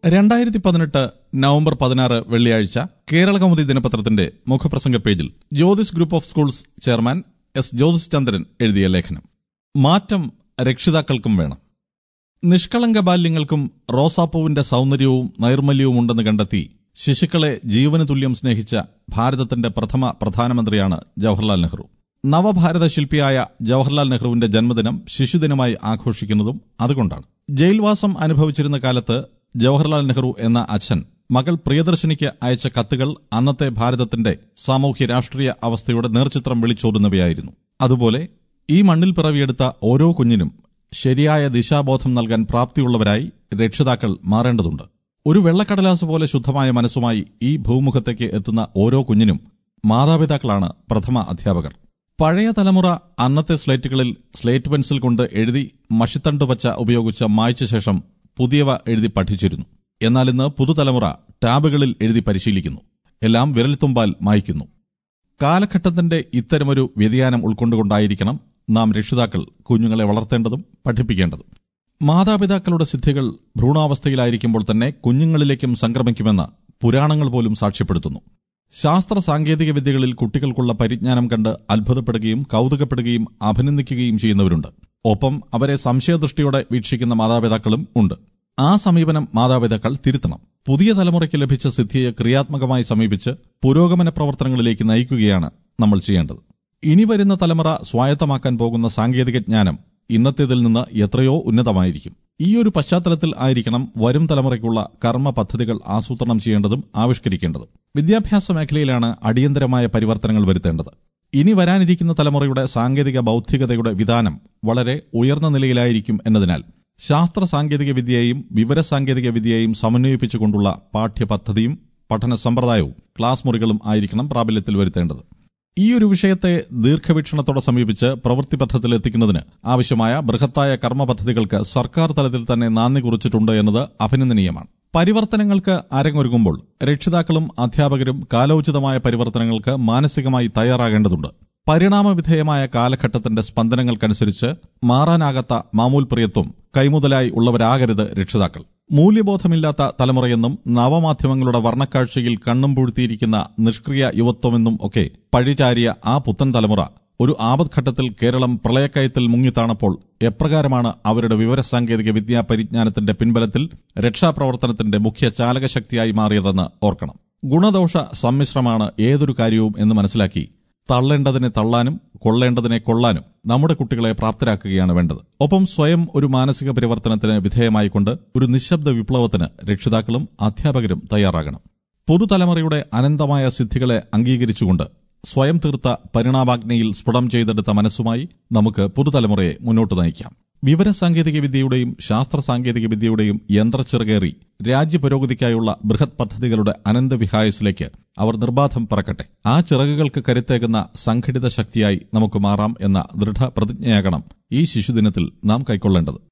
രണ്ടായിരത്തി പതിനെട്ട് നവംബർ പതിനാറ് വെള്ളിയാഴ്ച കേരള കൗമുദി ദിനപത്രത്തിന്റെ മുഖപ്രസംഗ പേജിൽ Jyothis group of schools chairman S Jyothis Chandran എഴുതിയ ലേഖനം മാറ്റം രക്ഷിതാക്കൾക്കും വേണം നിഷ്കളങ്ക ബാല്യങ്ങൾക്കും റോസാപ്പൂവിന്റെ സൗന്ദര്യവും നൈർമല്യവും ഉണ്ടെന്ന് കണ്ടെത്തി ശിശുക്കളെ ജീവന് തുല്യം സ്നേഹിച്ച ഭാരതത്തിന്റെ പ്രഥമ പ്രധാനമന്ത്രിയാണ് ജവഹർലാൽ നെഹ്റു നവഭാരത ശില്പിയായ ജവഹർലാൽ നെഹ്റുവിന്റെ ജന്മദിനം ശിശുദിനമായി ആഘോഷിക്കുന്നതും അതുകൊണ്ടാണ് ജയിൽവാസം അനുഭവിച്ചിരുന്ന കാലത്ത് ജവഹർലാൽ നെഹ്റു എന്ന അച്ഛൻ മകൾ പ്രിയദർശിനിക്ക് അയച്ച കത്തുകൾ അന്നത്തെ ഭാരതത്തിന്റെ സാമൂഹ്യ രാഷ്ട്രീയ അവസ്ഥയുടെ നേർചിത്രം വിളിച്ചോടുന്നവയായിരുന്നു അതുപോലെ ഈ മണ്ണിൽ പിറവിയെടുത്ത ഓരോ കുഞ്ഞിനും ശരിയായ ദിശാബോധം നൽകാൻ പ്രാപ്തിയുള്ളവരായി രക്ഷിതാക്കൾ മാറേണ്ടതുണ്ട് ഒരു വെള്ളക്കടലാസ് പോലെ ശുദ്ധമായ മനസ്സുമായി ഈ ഭൂമുഖത്തേക്ക് എത്തുന്ന ഓരോ കുഞ്ഞിനും മാതാപിതാക്കളാണ് പ്രഥമ അധ്യാപകർ പഴയ തലമുറ അന്നത്തെ സ്ലേറ്റുകളിൽ സ്ലേറ്റ് പെൻസിൽ കൊണ്ട് എഴുതി മഷിത്തണ്ട് പച്ച ഉപയോഗിച്ച് മായ്ച്ച ശേഷം പുതിയവ എഴുതി പഠിച്ചിരുന്നു എന്നാൽ ഇന്ന് പുതുതലമുറ ടാബുകളിൽ എഴുതി പരിശീലിക്കുന്നു എല്ലാം വിരൽത്തുമ്പാൽ മായ്ക്കുന്നു കാലഘട്ടത്തിന്റെ ഇത്തരമൊരു വ്യതിയാനം ഉൾക്കൊണ്ടുകൊണ്ടായിരിക്കണം നാം രക്ഷിതാക്കൾ കുഞ്ഞുങ്ങളെ വളർത്തേണ്ടതും പഠിപ്പിക്കേണ്ടതും മാതാപിതാക്കളുടെ സിദ്ധികൾ ഭ്രൂണാവസ്ഥയിലായിരിക്കുമ്പോൾ തന്നെ കുഞ്ഞുങ്ങളിലേക്കും സംക്രമിക്കുമെന്ന് പുരാണങ്ങൾ പോലും സാക്ഷ്യപ്പെടുത്തുന്നു ശാസ്ത്ര സാങ്കേതിക വിദ്യകളിൽ കുട്ടികൾക്കുള്ള പരിജ്ഞാനം കണ്ട് അത്ഭുതപ്പെടുകയും കൗതുകപ്പെടുകയും അഭിനന്ദിക്കുകയും ചെയ്യുന്നവരുണ്ട് ഒപ്പം അവരെ സംശയദൃഷ്ടിയോടെ വീക്ഷിക്കുന്ന മാതാപിതാക്കളും ഉണ്ട് ആ സമീപനം മാതാപിതാക്കൾ തിരുത്തണം പുതിയ തലമുറയ്ക്ക് ലഭിച്ച സിദ്ധിയെ ക്രിയാത്മകമായി സമീപിച്ച് പുരോഗമന പ്രവർത്തനങ്ങളിലേക്ക് നയിക്കുകയാണ് നമ്മൾ ചെയ്യേണ്ടത് ഇനി വരുന്ന തലമുറ സ്വായത്തമാക്കാൻ പോകുന്ന സാങ്കേതിക ജ്ഞാനം ഇന്നത്തേതിൽ നിന്ന് എത്രയോ ഉന്നതമായിരിക്കും ഈ ഒരു പശ്ചാത്തലത്തിൽ ആയിരിക്കണം വരും തലമുറയ്ക്കുള്ള കർമ്മ പദ്ധതികൾ ആസൂത്രണം ചെയ്യേണ്ടതും ആവിഷ്കരിക്കേണ്ടതും വിദ്യാഭ്യാസ മേഖലയിലാണ് അടിയന്തരമായ പരിവർത്തനങ്ങൾ വരുത്തേണ്ടത് ഇനി വരാനിരിക്കുന്ന തലമുറയുടെ സാങ്കേതിക ബൗദ്ധികതയുടെ വിധാനം വളരെ ഉയർന്ന നിലയിലായിരിക്കും എന്നതിനാൽ ശാസ്ത്ര സാങ്കേതിക വിദ്യയെയും വിവര സാങ്കേതിക വിദ്യയെയും സമന്വയിപ്പിച്ചുകൊണ്ടുള്ള പാഠ്യപദ്ധതിയും പഠന സമ്പ്രദായവും ക്ലാസ് മുറികളും ആയിരിക്കണം പ്രാബല്യത്തിൽ വരുത്തേണ്ടത് ഈ ഒരു വിഷയത്തെ ദീർഘവീക്ഷണത്തോടെ സമീപിച്ച് പ്രവൃത്തിപഥത്തിൽ എത്തിക്കുന്നതിന് ആവശ്യമായ ബൃഹത്തായ കർമ്മ പദ്ധതികൾക്ക് സർക്കാർ തലത്തിൽ തന്നെ നാന്ദി കുറിച്ചിട്ടുണ്ട് എന്നത് അഭിനന്ദനീയമാണ് പരിവർത്തനങ്ങൾക്ക് അരങ്ങൊരുങ്ങുമ്പോൾ രക്ഷിതാക്കളും അധ്യാപകരും കാലോചിതമായ പരിവർത്തനങ്ങൾക്ക് മാനസികമായി തയ്യാറാകേണ്ടതുണ്ട് പരിണാമവിധേയമായ കാലഘട്ടത്തിന്റെ സ്പന്ദനങ്ങൾക്കനുസരിച്ച് മാറാനാകാത്ത മാമൂൽ പ്രിയത്വം കൈമുതലായി ഉള്ളവരാകരുത് രക്ഷിതാക്കൾ മൂല്യബോധമില്ലാത്ത തലമുറയെന്നും നവമാധ്യമങ്ങളുടെ വർണ്ണക്കാഴ്ചയിൽ കണ്ണും പൂഴ്ത്തിയിരിക്കുന്ന നിഷ്ക്രിയ യുവത്വമെന്നും ഒക്കെ പഴിചാരിയ ആ പുത്തൻ തലമുറ ഒരു ആപത്ഘട്ടത്തിൽ കേരളം പ്രളയക്കയത്തിൽ മുങ്ങിത്താണപ്പോൾ എപ്രകാരമാണ് അവരുടെ വിവരസാങ്കേതിക വിദ്യാ പരിജ്ഞാനത്തിന്റെ പിൻബലത്തിൽ രക്ഷാപ്രവർത്തനത്തിന്റെ മുഖ്യ ചാലകശക്തിയായി മാറിയതെന്ന് ഓർക്കണം ഗുണദോഷ സമ്മിശ്രമാണ് ഏതൊരു കാര്യവും എന്ന് മനസ്സിലാക്കി തള്ളേണ്ടതിനെ തള്ളാനും കൊള്ളേണ്ടതിനെ കൊള്ളാനും നമ്മുടെ കുട്ടികളെ പ്രാപ്തരാക്കുകയാണ് വേണ്ടത് ഒപ്പം സ്വയം ഒരു മാനസിക പരിവർത്തനത്തിന് വിധേയമായിക്കൊണ്ട് ഒരു നിശബ്ദ വിപ്ലവത്തിന് രക്ഷിതാക്കളും അധ്യാപകരും തയ്യാറാകണം പുതുതലമുറയുടെ അനന്തമായ സിദ്ധികളെ അംഗീകരിച്ചുകൊണ്ട് സ്വയം തീർത്ത പരിണാമാഗ്നയിൽ സ്ഫുടം ചെയ്തെടുത്ത മനസ്സുമായി നമുക്ക് പുതുതലമുറയെ മുന്നോട്ട് നയിക്കാം വിവരസാങ്കേതിക വിദ്യയുടെയും ശാസ്ത്ര സാങ്കേതിക വിദ്യയുടെയും യന്ത്രച്ചിറകേറി രാജ്യപുരോഗതിക്കായുള്ള ബൃഹത് പദ്ധതികളുടെ അനന്തവിഹായസിലേക്ക് അവർ നിർബാധം പറക്കട്ടെ ആ ചിറകുകൾക്ക് കരുത്തേകുന്ന സംഘടിത ശക്തിയായി നമുക്ക് മാറാം എന്ന ദൃഢപ്രതിജ്ഞയാകണം ഈ ശിശുദിനത്തിൽ നാം കൈക്കൊള്ളേണ്ടത്